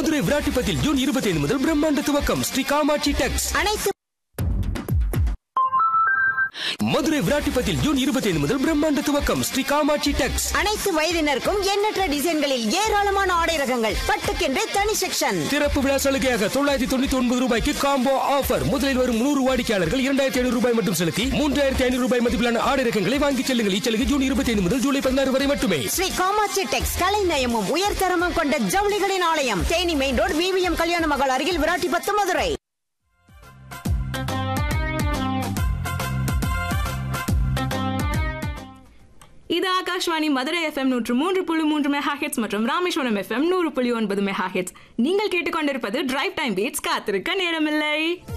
Madurai விராட்டிப்பத்தில் June இருபத்தி ஐந்து முதல் பிரம்மாண்ட துவக்கம் ஸ்ரீ காமாட்சி டெக்ஸ் அனைத்து மதுரை விராட்டிப்பத்தில் ஜூன் இருபத்தி ஐந்து முதல் பிரம்மாண்ட துவக்கம் ஸ்ரீ காமாட்சி டெக்ஸ் அனைத்து வயதினருக்கும் எண்ணற்ற டிசைன்களில் ஏராளமான ஆடை ரகங்கள் பட்டுக்கென்றே தனி செக்ஷன் திறப்பு விழா சலுகையாக தொள்ளாயிரத்தி தொண்ணூத்தி ஒன்பது ரூபாய்க்கு காம்போ ஆஃபர் முதலில் வரும் நூறு வாடிக்கையாளர்கள் இரண்டாயிரத்தி ஐநூறு ரூபாய் மட்டும் செலுத்தி மூன்றாயிரத்தி ஐநூறு ரூபாய் மதிப்பிலான ஆடை ரகங்களை வாங்கிச் செல்லுங்கள் இச்சலுகை ஜூன் இருபத்தி ஐந்து முதல் ஜூலை பதினாறு வரை மட்டுமே ஸ்ரீ காமாட்சி டெக்ஸ் கலைநயமும் உயர்தரமும் கொண்ட ஜவுளிகளின் ஆலயம் தேனி மெயின் ரோடு விவிஎம் கல்யாண மகள் அருகில் விராட்டிபத்து மதுரை இது ஆகாஷ்வாணி மதுரை எஃப்எம் நூற்று மூன்று புள்ளி மூன்று மெகா ஹெட்ஸ் மற்றும் ராமேஸ்வரம் எஃப்எம் நூறு புள்ளி ஒன்பது மெகா ஹெட்ஸ் நீங்கள் கேட்டுக்கொண்டிருப்பது டிரைவ் டைம் பீட்ஸ் காத்திருக்க நேரமில்லை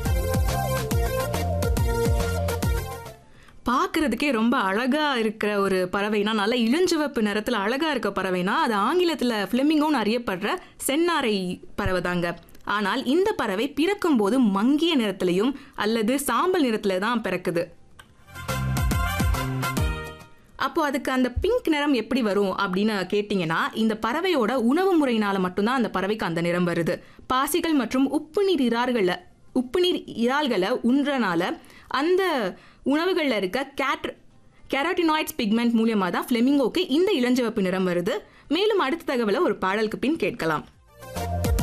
பார்க்கறதுக்கே ரொம்ப அழகா இருக்கிற ஒரு பறவைனா நல்ல இளஞ்சிவப்பு நிறத்துல அழகா இருக்க பறவைனா அது ஆங்கிலத்துல ஃபிளெமிங்கோன்னு அறியப்படுற செந்நாரை பறவை தாங்க ஆனால் இந்த பறவை பிறக்கும் போது மங்கிய நிறத்திலையும் அல்லது சாம்பல் நிறத்துல தான் பிறக்குது அப்போ அதுக்கு அந்த பிங்க் நிறம் எப்படி வரும் அப்படின்னு கேட்டிங்கன்னா இந்த பறவையோட உணவு முறையினால மட்டும்தான் அந்த பறவைக்கு அந்த நிறம் வருது பாசிகள் மற்றும் உப்பு நீர் இறால்களை உப்பு நீர் இறால்களை உண்றனால அந்த உணவுகளில் இருக்க கேட் கெராட்டினாய்ட்ஸ் பிக்மெண்ட் மூலியமாக தான் ஃப்ளெமிங்கோக்கு இந்த இளஞ்சிவப்பு நிறம் வருது மேலும் அடுத்த தகவலை ஒரு பாடலுக்கு பின் கேட்கலாம்